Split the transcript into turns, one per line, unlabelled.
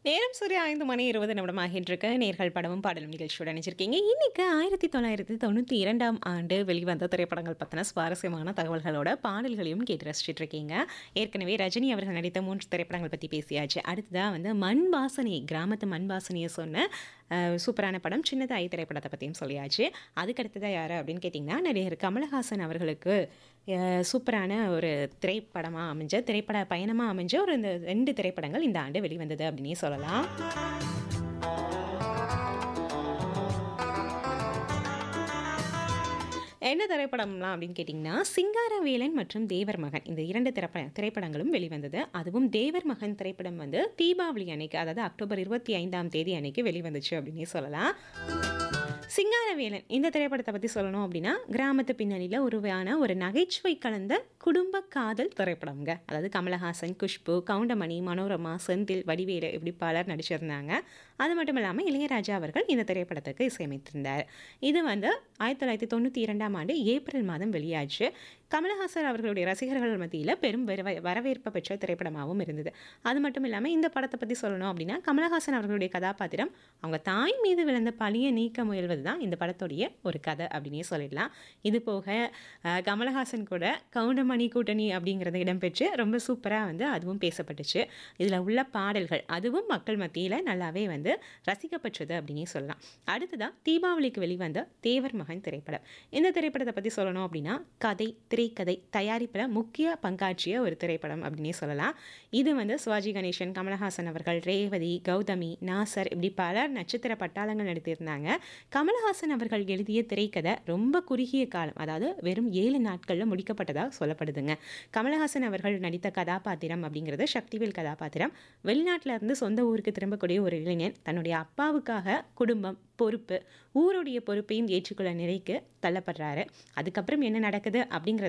நேரம் சூரிய ஐந்து மணி இருபது நிமிடம் ஆகின்றிருக்கு நேர்கள் படமும் பாடலும் நிகழ்ச்சியோட நினைச்சிருக்கீங்க இன்னைக்கு ஆயிரத்தி தொள்ளாயிரத்தி தொண்ணூற்றி இரண்டாம் ஆண்டு வெளிவந்த திரைப்படங்கள் பற்றின சுவாரஸ்யமான தகவல்களோட பாடல்களையும் கேட்டு ரசிச்சிட்டு இருக்கீங்க ஏற்கனவே ரஜினி அவர்கள் நடித்த மூன்று திரைப்படங்கள் பற்றி பேசியாச்சு அடுத்ததாக வந்து மண் வாசனை கிராமத்து மண் வாசனையை சொன்ன அஹ், சூப்பரான படம் சின்னதாய் திரைப்படத்தை பற்றியும் சொல்லியாச்சு அதுக்கடுத்ததாக யார் அப்படின்னு கேட்டிங்கன்னா நடிகர் கமலஹாசன் அவர்களுக்கு அஹ், சூப்பரான ஒரு திரைப்படமாக அமைஞ்ச திரைப்பட பயணமாக அமைஞ்ச ஒரு இந்த ரெண்டு திரைப்படங்கள் இந்த ஆண்டு வெளிவந்தது அப்படின்னே சொல்லலாம் என்ன திரைப்படம்லாம் அப்படின்னு கேட்டிங்கன்னா சிங்காரவேலன் மற்றும் தேவர் மகன் இந்த இரண்டு திரைப்பட திரைப்படங்களும் வெளிவந்தது அதுவும் தேவர் மகன் திரைப்படம் வந்து தீபாவளி அன்னைக்கு அதாவது அக்டோபர் இருபத்தி ஐந்தாம் தேதி அன்னைக்கு வெளிவந்துச்சு அப்படின்னே சொல்லலாம் சிங்காரவேலன் இந்த திரைப்படத்தை பற்றி சொல்லணும் அப்படின்னா கிராமத்து பின்னணியில் உருவான ஒரு நகைச்சுவை கலந்த குடும்ப காதல் திரைப்படம்ங்க அதாவது கமலஹாசன் குஷ்பு கவுண்டமணி மனோரமா செந்தில் வடிவேலு இப்படி பலர் நடிச்சிருந்தாங்க அது மட்டும் இல்லாமல் இளையராஜா அவர்கள் இந்த திரைப்படத்துக்கு இசையமைத்திருந்தார் இது வந்து ஆயிரத்தி தொள்ளாயிரத்தி தொண்ணூற்றி இரண்டாம் ஆண்டு ஏப்ரல் மாதம் வெளியாச்சு கமலஹாசன் அவர்களுடைய ரசிகர்கள் மத்தியில் பெரும் வரவே வரவேற்பை பெற்ற திரைப்படமாகவும் இருந்தது அது மட்டும் இல்லாமல் இந்த படத்தை பற்றி சொல்லணும் அப்படின்னா கமலஹாசன் அவர்களுடைய கதாபாத்திரம் அவங்க தாய் மீது விழுந்த பழியை நீக்க முயல்வது தான் இந்த படத்துடைய ஒரு கதை அப்படின்னே சொல்லிடலாம் இது போக அஹ், கமலஹாசன் கூட கவுண்டமணி கூட்டணி அப்படிங்கிறது இடம்பெற்று ரொம்ப சூப்பராக வந்து அதுவும் பேசப்பட்டுச்சு இதில் உள்ள பாடல்கள் அதுவும் மக்கள் மத்தியில் நல்லாவே வந்து ரசிக்கப்பட்டது அப்படின்னே சொல்லலாம் அடுத்ததாக தீபாவளிக்கு வெளிவந்த தேவர் மகன் திரைப்படம் இந்த திரைப்படத்தை பற்றி சொல்லணும் அப்படின்னா கதை திரைக்கதை தயாரிப்பில் முக்கிய பங்காற்றிய ஒரு திரைப்படம் அப்படின்னே சொல்லலாம் இது வந்து சிவாஜி கணேசன் கமலஹாசன் அவர்கள் ரேவதி கௌதமி நாசர் இப்படி பலர் நட்சத்திர பட்டாளங்கள் நடித்திருந்தாங்க கமலஹாசன் அவர்கள் எழுதிய திரைக்கதை ரொம்ப குறுகிய காலம் அதாவது வெறும் ஏழு நாட்களில் முடிக்கப்பட்டதாக சொல்லப்படுதுங்க கமலஹாசன் அவர்கள் நடித்த கதாபாத்திரம் அப்படிங்கிறது சக்திவேல் கதாபாத்திரம் வெளிநாட்டில் இருந்து சொந்த ஊருக்கு திரும்பக்கூடிய ஒரு இளைஞன் தன்னுடைய அப்பாவுக்காக குடும்பம் பொறுப்பு ஊருடைய பொறுப்பையும் ஏற்றுக்கொள்ள நிலைக்கு தள்ளப்படுறாரு அதுக்கப்புறம் என்ன நடக்குது அப்படிங்கிறது